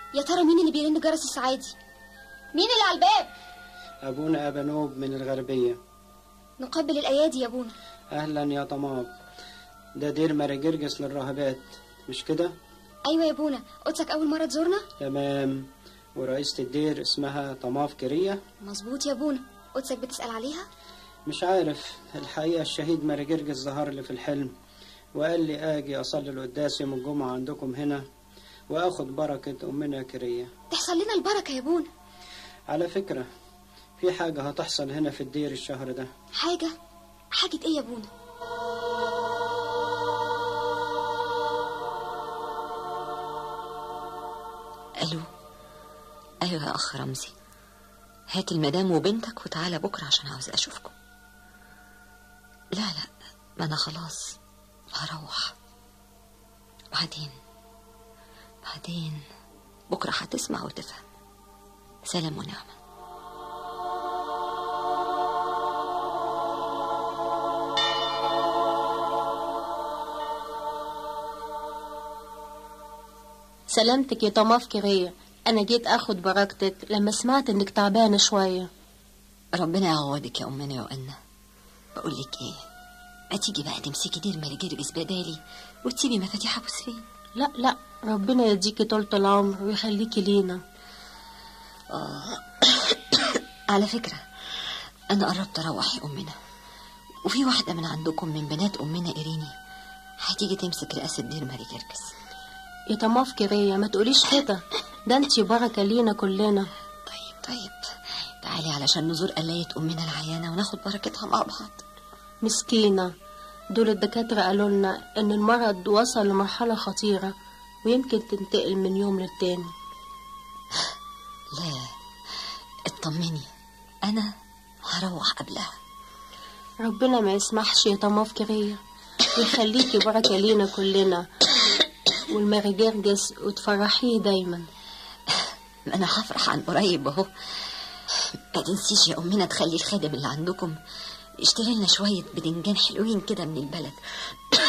يا ترى مين اللي بيرن جرس السعادي مين اللي على الباب أبونا أبانوب من الغربية نقبل الايادي يا ابونا أهلا يا طماط ده دير ماري جرجس للراهبات مش كده؟ ايوه يا ابونا قدسك اول مره تزورنا تمام ورئيسة الدير اسمها طماف كرية مظبوط يا ابونا قدسك بتسال عليها مش عارف الحقيقة الشهيد ماري جرجس ظهر لي في الحلم وقال لي آجي أصلي القداس يوم الجمعة عندكم هنا وآخد بركة أمنا كرية تحصل لنا البركه يا ابونا على فكرة في حاجة هتحصل هنا في الدير الشهر ده حاجه حاجه ايه يا ابونا الو ايوه يا اخ رمزي هات المدام وبنتك وتعالى بكره عشان عاوز اشوفكم لا لا ما انا خلاص هروح بعدين بعدين بكره هتسمع وتفهم سلام ونعمه سلامتك يا طماف كرية أنا جيت أخد بركتك لما سمعت إنك تعبانة شوية ربنا يعوضك يا امنا يا وأنا بقول لك ايه ما تيجي بقى تمسكي دير مالي جرجس بدالي وتسيبي مفاتيح ابو سفين لا لا ربنا يديكي طولة العمر ويخليكي لينا على فكرة أنا قربت أروح يا أمنا وفي واحدة من عندكم من بنات أمنا إيريني هتيجي تمسك رئاسة دير ماري جرجس يا طماف كرية ما تقوليش كده ده انتي بركة لينا كلنا طيب طيب تعالي علشان نزور قلاية أمنا العيانة وناخد بركتها مع بعض مسكينة دول الدكاترة قالوا لنا إن المرض وصل لمرحلة خطيرة ويمكن تنتقل من يوم للتاني لا اطمني أنا هروح قبلها ربنا ما يسمحش يا طماف كرية ويخليكي بركة لينا كلنا والماري جرجس وتفرحيه دايما ما أنا هفرح عن قريب أهو ما تنسيش يا أمنا تخلي الخادم اللي عندكم يشتري لنا شوية بدنجان حلوين كده من البلد